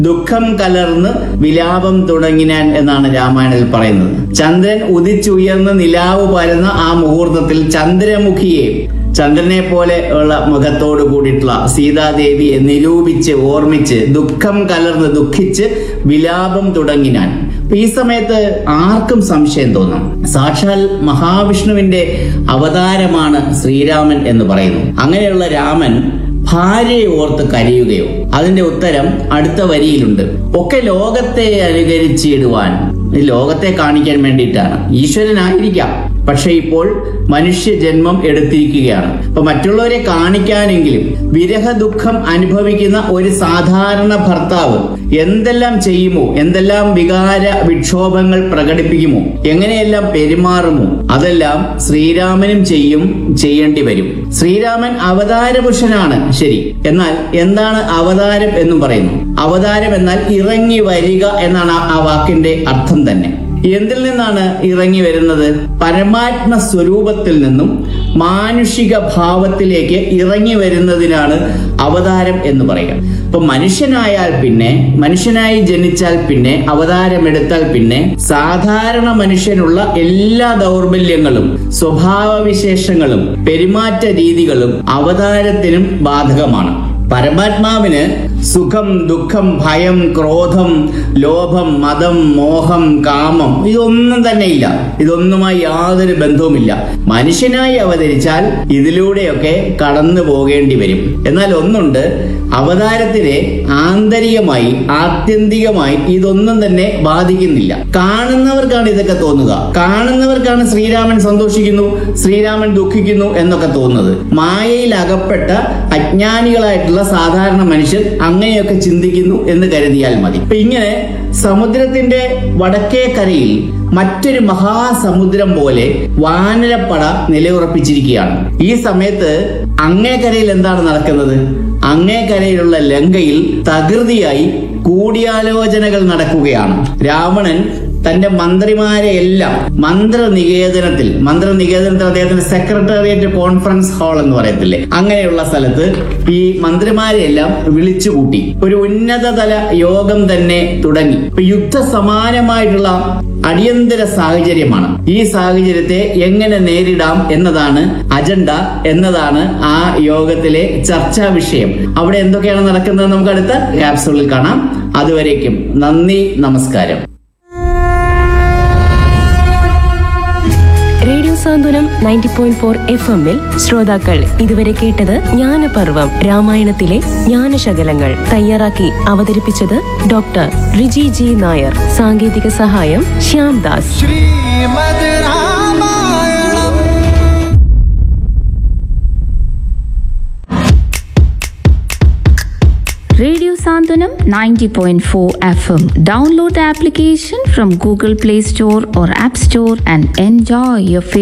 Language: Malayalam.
ദുഃഖം കലർന്ന് വിലാപം തുടങ്ങിനാൻ എന്നാണ് രാമായണത്തിൽ പറയുന്നത് ചന്ദ്രൻ ഉദിച്ചുയർന്ന് നിലാവ് പരന്ന ആ മുഹൂർത്തത്തിൽ ചന്ദ്രമുഖിയെ ചന്ദ്രനെ പോലെ ഉള്ള മുഖത്തോട് കൂടിയിട്ടുള്ള സീതാദേവിയെ നിരൂപിച്ച് ഓർമ്മിച്ച് ദുഃഖം കലർന്ന് ദുഃഖിച്ച് വിലാപം തുടങ്ങിനാൻ അപ്പൊ ഈ സമയത്ത് ആർക്കും സംശയം തോന്നാം സാക്ഷാൽ മഹാവിഷ്ണുവിന്റെ അവതാരമാണ് ശ്രീരാമൻ എന്ന് പറയുന്നു അങ്ങനെയുള്ള രാമൻ ഭാര്യയെ ഓർത്ത് കരയുകയോ അതിന്റെ ഉത്തരം അടുത്ത വരിയിലുണ്ട് ഒക്കെ ലോകത്തെ അനുകരിച്ചിടുവാൻ ഈ ലോകത്തെ കാണിക്കാൻ വേണ്ടിയിട്ടാണ് ഈശ്വരനായിരിക്കാം പക്ഷെ ഇപ്പോൾ മനുഷ്യ ജന്മം എടുത്തിരിക്കുകയാണ് അപ്പൊ മറ്റുള്ളവരെ കാണിക്കാനെങ്കിലും വിരഹ ദുഃഖം അനുഭവിക്കുന്ന ഒരു സാധാരണ ഭർത്താവ് എന്തെല്ലാം ചെയ്യുമോ എന്തെല്ലാം വികാര വിക്ഷോഭങ്ങൾ പ്രകടിപ്പിക്കുമോ എങ്ങനെയെല്ലാം പെരുമാറുമോ അതെല്ലാം ശ്രീരാമനും ചെയ്യും ചെയ്യേണ്ടി വരും ശ്രീരാമൻ അവതാരപുരുഷനാണ് ശരി എന്നാൽ എന്താണ് അവതാരം എന്നും പറയുന്നു അവതാരം എന്നാൽ ഇറങ്ങി വരിക എന്നാണ് ആ- ആ വാക്കിന്റെ അർത്ഥം തന്നെ എന്തിൽ നിന്നാണ് ഇറങ്ങി വരുന്നത് പരമാത്മ സ്വരൂപത്തിൽ നിന്നും മാനുഷിക ഭാവത്തിലേക്ക് ഇറങ്ങി വരുന്നതിനാണ് അവതാരം എന്ന് പറയുക ഇപ്പൊ മനുഷ്യനായാൽ പിന്നെ മനുഷ്യനായി ജനിച്ചാൽ പിന്നെ അവതാരമെടുത്താൽ പിന്നെ സാധാരണ മനുഷ്യനുള്ള എല്ലാ ദൗർബല്യങ്ങളും സ്വഭാവവിശേഷങ്ങളും പെരുമാറ്റ രീതികളും അവതാരത്തിനും ബാധകമാണ് പരമാത്മാവിന് സുഖം ദുഃഖം ഭയം ക്രോധം ലോഭം മതം മോഹം കാമം ഇതൊന്നും തന്നെ ഇല്ല ഇതൊന്നുമായി യാതൊരു ബന്ധവുമില്ല മനുഷ്യനായി അവതരിച്ചാൽ ഇതിലൂടെയൊക്കെ കടന്നു പോകേണ്ടി വരും എന്നാൽ ഒന്നുണ്ട് അവതാരത്തിനെ ആന്തരികമായി ആത്യന്തികമായി ഇതൊന്നും തന്നെ ബാധിക്കുന്നില്ല കാണുന്നവർക്കാണ് ഇതൊക്കെ തോന്നുക കാണുന്നവർക്കാണ് ശ്രീരാമൻ സന്തോഷിക്കുന്നു ശ്രീരാമൻ ദുഃഖിക്കുന്നു എന്നൊക്കെ തോന്നുന്നത് മായയിൽ അകപ്പെട്ട അജ്ഞാനികളായിട്ടുള്ള സാധാരണ മനുഷ്യർ അങ്ങനെയൊക്കെ ചിന്തിക്കുന്നു എന്ന് കരുതിയാൽ മതി ഇപ്പൊ ഇങ്ങനെ സമുദ്രത്തിന്റെ വടക്കേ കരയിൽ മറ്റൊരു മഹാസമുദ്രം പോലെ വാനരപ്പട നിലയുറപ്പിച്ചിരിക്കുകയാണ് ഈ സമയത്ത് അങ്ങേക്കരയിൽ എന്താണ് നടക്കുന്നത് അങ്ങേക്കരയിലുള്ള ലങ്കയിൽ തകൃതിയായി കൂടിയാലോചനകൾ നടക്കുകയാണ് രാവണൻ തന്റെ മന്ത്രിമാരെ എല്ലാം മന്ത്രനികേതനത്തിൽ മന്ത്രനികേതനത്തിൽ അദ്ദേഹത്തിന്റെ സെക്രട്ടേറിയറ്റ് കോൺഫറൻസ് ഹാൾ എന്ന് പറയത്തില്ലേ അങ്ങനെയുള്ള സ്ഥലത്ത് ഈ മന്ത്രിമാരെ എല്ലാം വിളിച്ചുകൂട്ടി ഒരു ഉന്നതതല യോഗം തന്നെ തുടങ്ങി ഇപ്പൊ യുദ്ധ സമാനമായിട്ടുള്ള അടിയന്തര സാഹചര്യമാണ് ഈ സാഹചര്യത്തെ എങ്ങനെ നേരിടാം എന്നതാണ് അജണ്ട എന്നതാണ് ആ യോഗത്തിലെ ചർച്ചാ വിഷയം അവിടെ എന്തൊക്കെയാണ് നടക്കുന്നത് നമുക്ക് അടുത്ത ക്യാപ്സൂളിൽ കാണാം അതുവരേക്കും നന്ദി നമസ്കാരം radio Santhwanam ninety point four F എമ്മിൽ ശ്രോതാക്കൾ ഇതുവരെ കേട്ടത് ജ്ഞാനപർവം രാമായണത്തിലെ ജ്ഞാനശകലങ്ങൾ തയ്യാറാക്കി അവതരിപ്പിച്ചത് ഡോക്ടർ റിജി ജി നായർ സാങ്കേതിക സഹായം Shyam Das Shrimad Ramayanam Radio Sandhanam 90.4 FM. Download the application from Google Play Store or App Store and enjoy your favorite